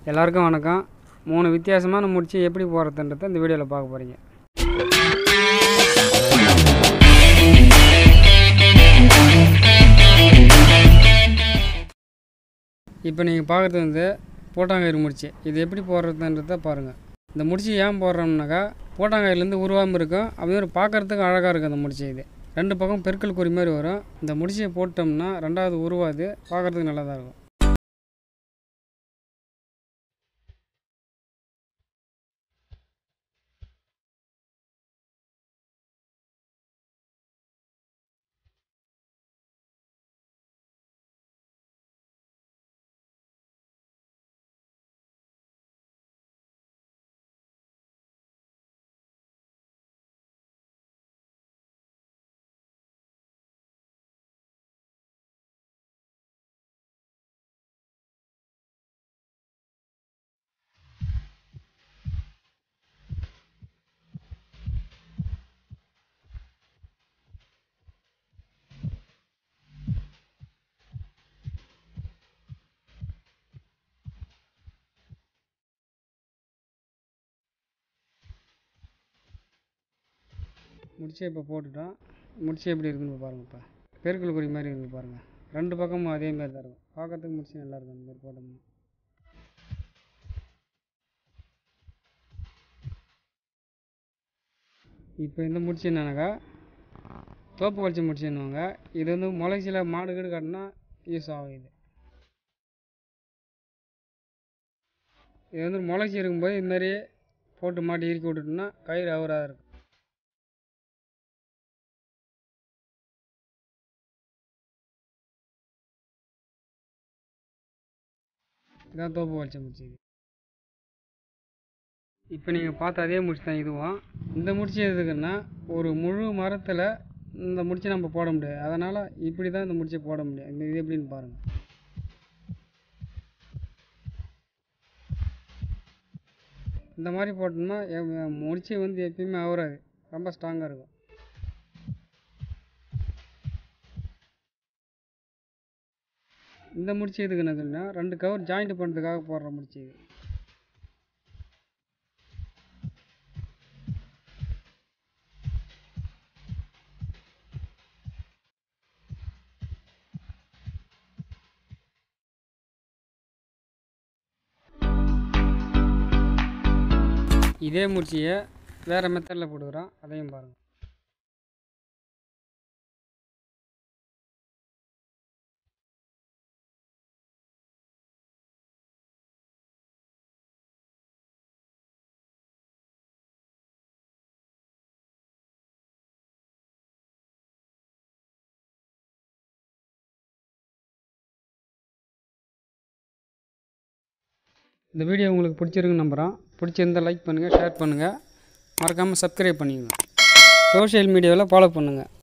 எல்லாருக்கும் வணக்கம் மூணு வித்தியாசமான முடிச்சு எப்படி போகிறதுன்றத இந்த வீடியோவில் பார்க்க போகிறீங்க இப்போ நீங்கள் பார்க்குறது வந்து போட்டாங்கயிறு முடிச்சு இது எப்படி போடுறதுன்றத பாருங்கள் இந்த முடிச்சு ஏன் போடுறோம்னாக்கா போட்டாங்கயிறுலேருந்து உருவாமல் இருக்கும் அதுமாதிரி பார்க்குறதுக்கு அழகாக இருக்கும் அந்த முடிச்சு இது ரெண்டு பக்கம் பெருக்கல் குறி மாதிரி வரும் இந்த முடிச்சியை போட்டோம்னா ரெண்டாவது உருவாது பார்க்குறதுக்கு நல்லா தான் இருக்கும் முடிச்சு இப்போ போட்டுட்டோம் முடிச்சு எப்படி இருக்குன்னு பாருங்கள் இப்போ பெருக்கல் குறி மாதிரி இருக்குது பாருங்கள் ரெண்டு பக்கமும் அதே மாதிரி தான் இருக்கும் பார்க்கறதுக்கு முடிச்சு நல்லா இருக்கும் அந்த மாதிரி போட்டோம்னா இப்போ இந்த முடிச்சு என்னன்னாக்கா தோப்பு கழிச்சு முடிச்சுன்னுவாங்க இது வந்து முளைச்சியில் மாடு கீடு காட்டினா யூஸ் ஆகும் இது இது வந்து முளைச்சி இருக்கும்போது இதுமாரி போட்டு மாட்டி இறுக்கி விட்டுட்டோம்னா கயிறு அவராக இருக்கும் இதான் தோப்பு வலிச்ச முடிச்சு இது இப்போ நீங்கள் பார்த்த அதே முடிச்சு தான் இதுவும் இந்த முடிச்சு எதுக்குன்னா ஒரு முழு மரத்தில் இந்த முடிச்சு நம்ம போட முடியாது அதனால் இப்படி தான் இந்த முடிச்சை போட முடியும் இந்த இது எப்படின்னு பாருங்கள் இந்த மாதிரி போட்டோம்னா எ- முடிச்சு வந்து எப்பயுமே அவராது ரொம்ப ஸ்ட்ராங்காக இருக்கும் இந்த முடிச்சு எதுக்கு என்ன சொன்னா ரெண்டு கவர் ஜாயிண்ட் பண்ணுறதுக்காக போடுற முடிச்சு இது இதே முடிச்சியை வேறு மெத்தடில் போட்டுக்கிறோம் அதையும் பாருங்கள் இந்த வீடியோ உங்களுக்கு பிடிச்சிருக்குன்னு நம்புகிறோம் பிடிச்சிருந்தால் லைக் பண்ணுங்கள் ஷேர் பண்ணுங்கள் மறக்காமல் சப்ஸ்கிரைப் பண்ணிக்கோங்க சோஷியல் மீடியாவில் ஃபாலோ பண்ணுங்கள்